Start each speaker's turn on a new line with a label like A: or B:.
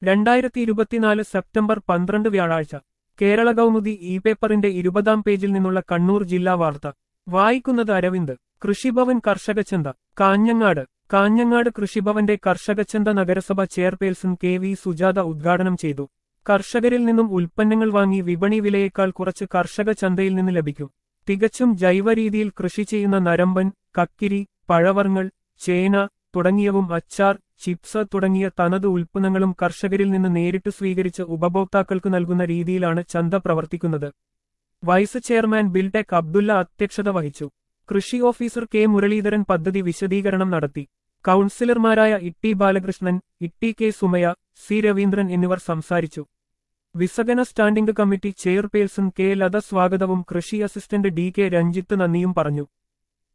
A: രണ്ടായിരത്തി ഇരുപത്തിനാല് സെപ്റ്റംബർ പന്ത്രണ്ട് വ്യാഴാഴ്ച കേരള കൗമുദി ഇ പേപ്പറിന്റെ ഇരുപതാം പേജിൽ നിന്നുള്ള കണ്ണൂർ ജില്ലാ വാർത്ത വായിക്കുന്നത് അരവിന്ദ് കൃഷിഭവൻ കർഷകച്ചന്ത കാഞ്ഞങ്ങാട് കാഞ്ഞങ്ങാട് കൃഷിഭവന്റെ കർഷകച്ചന്ത നഗരസഭ ചെയർപേഴ്സൺ കെ വി സുജാത ഉദ്ഘാടനം ചെയ്തു കർഷകരിൽ നിന്നും ഉൽപ്പന്നങ്ങൾ വാങ്ങി വിപണി വിലയേക്കാൾ കുറച്ച് കർഷക ചന്തയിൽ നിന്ന് ലഭിക്കും തികച്ചും ജൈവ രീതിയിൽ കൃഷി ചെയ്യുന്ന നരമ്പൻ കക്കിരി പഴവർങ്ങൾ ചേന തുടങ്ങിയവും അച്ചാർ ചിപ്സ് തുടങ്ങിയ തനത് ഉൽപ്പന്നങ്ങളും കർഷകരിൽ നിന്ന് നേരിട്ട് സ്വീകരിച്ച് ഉപഭോക്താക്കൾക്ക് നൽകുന്ന രീതിയിലാണ് ചന്ത പ്രവർത്തിക്കുന്നത് വൈസ് ചെയർമാൻ ബിൽടെക് അബ്ദുല്ല അധ്യക്ഷത വഹിച്ചു കൃഷി ഓഫീസർ കെ മുരളീധരൻ പദ്ധതി വിശദീകരണം നടത്തി കൗൺസിലർമാരായ ഇട്ടി ബാലകൃഷ്ണൻ ഇട്ടി കെ സുമയ സി രവീന്ദ്രൻ എന്നിവർ സംസാരിച്ചു വിസകന standing committee chairperson K Latha സ്വാഗതവും കൃഷി അസിസ്റ്റന്റ് ഡി കെ രഞ്ജിത്ത് നന്ദിയും പറഞ്ഞു